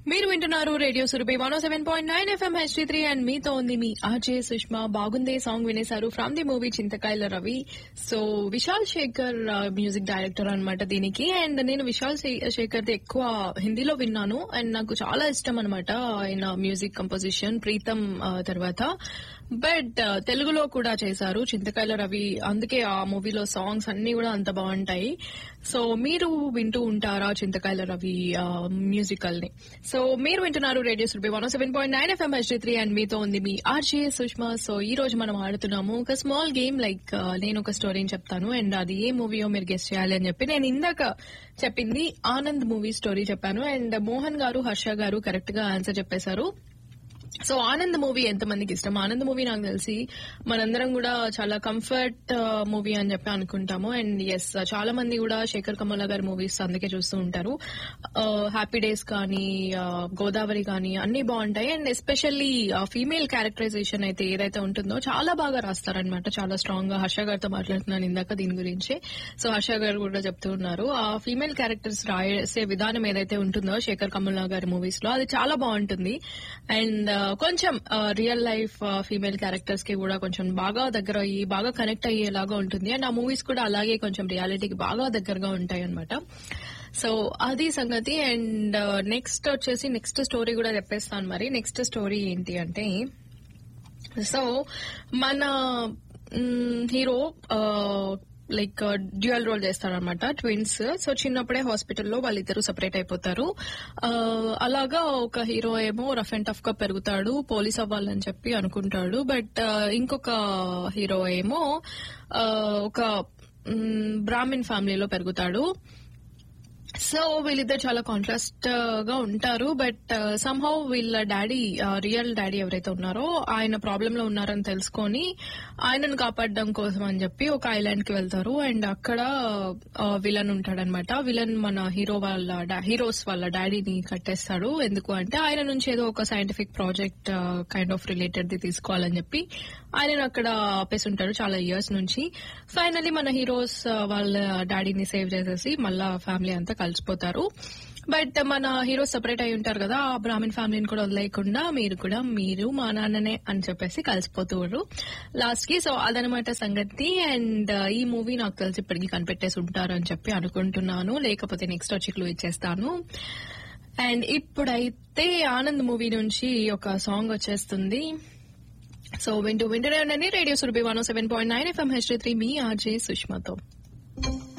మీరు వింటున్నారు radio Surabhi one seven point nine FM HD three and మీతో ఉంది మీ ఆర్జే సుష్మా బాగుందే సాంగ్ వినేశారు from the movie Chintakayala Ravi so Vishal Shekhar music director అన్నమాట దీనికి అండ్ నేను విశాల్ శేఖర్ ఎక్కువ హిందీలో విన్నాను అండ్ నాకు చాలా ఇష్టం అనమాట ఆయన మ్యూజిక్ కంపోజిషన్ ప్రీతం ఆ, తర్వాత బట్ తెలుగులో కూడా చేశారు చింతకాయల రవి అందుకే ఆ మూవీలో సాంగ్స్ అన్ని కూడా అంత బాగుంటాయి సో మీరు వింటూ ఉంటారా చింతకాయల రవి మ్యూజికల్ ని సో మీరు వింటున్నారు radio Surabhi one seven point nine FM HD three and మీతో ఉంది మీ ఆర్జే సుష్మా సో ఈ రోజు మనం ఆడుతున్నాము ఒక స్మాల్ గేమ్ లైక్ నేను ఒక స్టోరీని చెప్తాను అండ్ అది ఏ మూవీయో మీరు గెస్ట్ చేయాలి అని చెప్పి నేను ఇందాక చెప్పింది ఆనంద్ మూవీ స్టోరీ చెప్పాను అండ్ మోహన్ గారు హర్ష గారు కరెక్ట్ గా ఆన్సర్ చెప్పేశారు సో ఆనంద్ మూవీ ఎంత మందికి ఇష్టం ఆనంద్ మూవీ నాకు తెలిసి మనందరం కూడా చాలా కంఫర్ట్ మూవీ అని చెప్పి అనుకుంటాము అండ్ ఎస్ చాలా మంది కూడా శేఖర్ కమల గారి మూవీస్ అందుకే చూస్తూ ఉంటారు హ్యాపీ డేస్ కానీ ఆ, గోదావరి కానీ అన్ని బాగుంటాయి అండ్ ఎస్పెషల్లీ ఫీమేల్ క్యారెక్టరైజేషన్ అయితే ఏదైతే ఉంటుందో చాలా బాగా రాస్తారనమాట చాలా స్ట్రాంగ్ గా హర్ష గారితో మాట్లాడుతున్నాను ఇందాక దీని గురించి సో హర్ష గారు కూడా చెప్తూ ఉన్నారు ఆ ఫీమేల్ క్యారెక్టర్స్ రాసే విధానం ఏదైతే ఉంటుందో శేఖర్ కమల గారి మూవీస్ లో అది చాలా బాగుంటుంది అండ్ కొంచెం రియల్ లైఫ్ ఫీమేల్ క్యారెక్టర్స్ కి కూడా కొంచెం బాగా దగ్గర అయ్యి బాగా కనెక్ట్ అయ్యేలాగా ఉంటుంది అండ్ ఆ మూవీస్ కూడా అలాగే కొంచెం రియాలిటీకి బాగా దగ్గరగా ఉంటాయి అనమాట సో అది సంగతి అండ్ నెక్స్ట్ వచ్చేసి నెక్స్ట్ స్టోరీ కూడా చెప్పేస్తాను మరి నెక్స్ట్ స్టోరీ ఏంటి అంటే సో మన హీరో లైక్ డ్యూయల్ రోల్ చేస్తారనమాట ట్విన్స్ సో చిన్నప్పుడే హాస్పిటల్లో వాళ్ళిద్దరూ సపరేట్ అయిపోతారు ఆ, అలాగా ఒక హీరో ఏమో రఫ్ అండ్ టఫ్ గా పెరుగుతాడు పోలీస్ అవ్వాలని చెప్పి అనుకుంటాడు బట్ ఇంకొక హీరో ఏమో ఆ, ఒక మ్, బ్రాహ్మిన్ ఫ్యామిలీలో పెరుగుతాడు సో వీళ్ళిద్దరు చాలా కాంట్రాస్ట్ గా ఉంటారు బట్ సమ్హౌ వీళ్ళ డాడీ రియల్ డాడీ ఎవరైతే ఉన్నారో ఆయన ప్రాబ్లమ్ లో ఉన్నారని తెలుసుకొని ఆయనను కాపాడడం కోసం అని చెప్పి ఒక ఐలాండ్ కి వెళ్తారు అండ్ అక్కడ విలన్ ఉంటాడనమాట విలన్ మన హీరో వాళ్ళ హీరోస్ వాళ్ళ డాడీని కట్టేస్తాడు ఎందుకు అంటే ఆయన నుంచి ఏదో ఒక scientific project kind of related the తీసుకోవాలని చెప్పి ఆయన అక్కడ ఆపేసి ఉంటాడు చాలా ఇయర్స్ నుంచి ఫైనలీ మన హీరోస్ వాళ్ళ డాడీని సేవ్ చేసేసి మళ్ళా ఫ్యామిలీ అంతా కలిసిపోతారు బట్ మన హీరోస్ సపరేట్ అయి ఉంటారు కదా ఆ బ్రాహ్మణ్ ఫ్యామిలీని కూడా వదిలేయకుండా మీరు కూడా మీరు మా నాన్ననే అని చెప్పేసి కలిసిపోతారు లాస్ట్ కి సో అదనమాట సంగతి అండ్ ఈ మూవీ నాకు తెలిసి ఇప్పటికీ కనిపెట్టేసి ఉంటారు అని చెప్పి అనుకుంటున్నాను లేకపోతే నెక్స్ట్ వచ్చి క్లూ ఇచ్చేస్తాను అండ్ ఇప్పుడైతే ఆనంద్ మూవీ నుంచి ఒక సాంగ్ వచ్చేస్తుంది సో వింటూ వింటూనే ఉండండి radio Surabhi one seven point nine FM H three మీ ఆర్జే సుష్మాతో